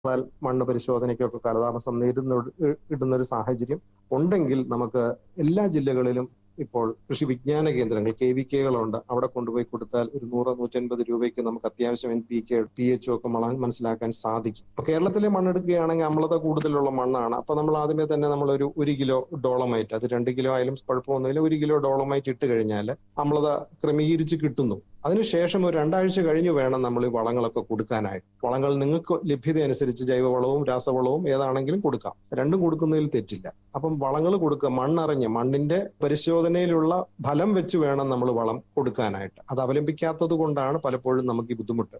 എന്നാൽ മണ്ണ് പരിശോധനയ്ക്കൊക്കെ കാലതാമസം നേരിടുന്ന ഇടുന്ന ഒരു സാഹചര്യം ഉണ്ടെങ്കിൽ നമുക്ക് എല്ലാ ജില്ലകളിലും ഇപ്പോൾ കൃഷി വിജ്ഞാന കേന്ദ്രങ്ങൾ കെ വി കെകളുണ്ട് അവിടെ കൊണ്ടുപോയി കൊടുത്താൽ ഒരു നൂറ് നൂറ്റൻപത് രൂപയ്ക്ക് നമുക്ക് അത്യാവശ്യം N P K P H ഒക്കെ മണ മനസ്സിലാക്കാൻ സാധിക്കും ഇപ്പൊ കേരളത്തിലെ മണ്ണെടുക്കുകയാണെങ്കിൽ അമ്ലത കൂടുതലുള്ള മണ്ണാണ് അപ്പൊ നമ്മൾ ആദ്യമേ തന്നെ നമ്മൾ ഒരു ഒരു കിലോ ഡോളമൈറ്റ് അത് രണ്ട് കിലോ ആയാലും കുഴപ്പമൊന്നുമില്ല ഒരു കിലോ ഡോളമൈറ്റ് ഇട്ട് കഴിഞ്ഞാൽ അമ്ലത ക്രമീകരിച്ച് കിട്ടുന്നു അതിനുശേഷം ഒരു രണ്ടാഴ്ച കഴിഞ്ഞ് വേണം നമ്മൾ ഈ വളങ്ങളൊക്കെ കൊടുക്കാനായിട്ട് വളങ്ങൾ നിങ്ങൾക്ക് ലഭ്യത അനുസരിച്ച് ജൈവവളവും രാസവളവും ഏതാണെങ്കിലും കൊടുക്കാം രണ്ടും കൊടുക്കുന്നതിൽ തെറ്റില്ല അപ്പം വളങ്ങൾ കൊടുക്കുക മണ്ണറിഞ്ഞ് മണ്ണിന്റെ പരിശോധനയിലുള്ള ഫലം വെച്ച് വേണം നമ്മൾ വളം കൊടുക്കാനായിട്ട് അത് അവലംബിക്കാത്തത് കൊണ്ടാണ് പലപ്പോഴും നമുക്ക് ഈ ബുദ്ധിമുട്ട്